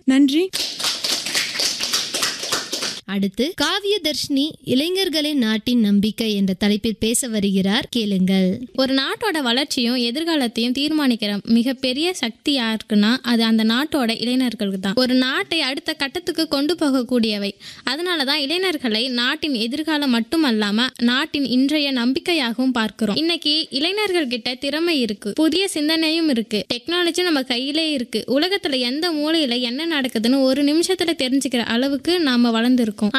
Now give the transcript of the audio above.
நன்றி அடுத்து காவிய தர்ஷினி இளைஞர்களின் நாட்டின் நம்பிக்கை என்ற தலைப்பில் பேச வருகிறார் கேளுங்கள் ஒரு நாட்டோட வளர்ச்சியும் எதிர்காலத்தையும் தீர்மானிக்கிற மிகப்பெரிய சக்தி யாருக்குன்னா அது அந்த நாட்டோட இளைஞர்களுக்கு தான் ஒரு நாட்டை அடுத்த கட்டத்துக்கு கொண்டு போகக்கூடியவை அதனால தான் இளைஞர்களை நாட்டின் எதிர்காலம் மட்டுமல்லாம நாட்டின் இன்றைய நம்பிக்கையாகவும் பார்க்கிறோம் இன்னைக்கு இளைஞர்கள் கிட்ட திறமை இருக்கு புதிய சிந்தனையும் இருக்கு டெக்னாலஜி நம்ம கையிலே இருக்கு உலகத்துல எந்த மூலையில என்ன நடக்குதுன்னு ஒரு நிமிஷத்துல தெரிஞ்சுக்கிற அளவுக்கு நாம வளர்ந்துருக்கோம்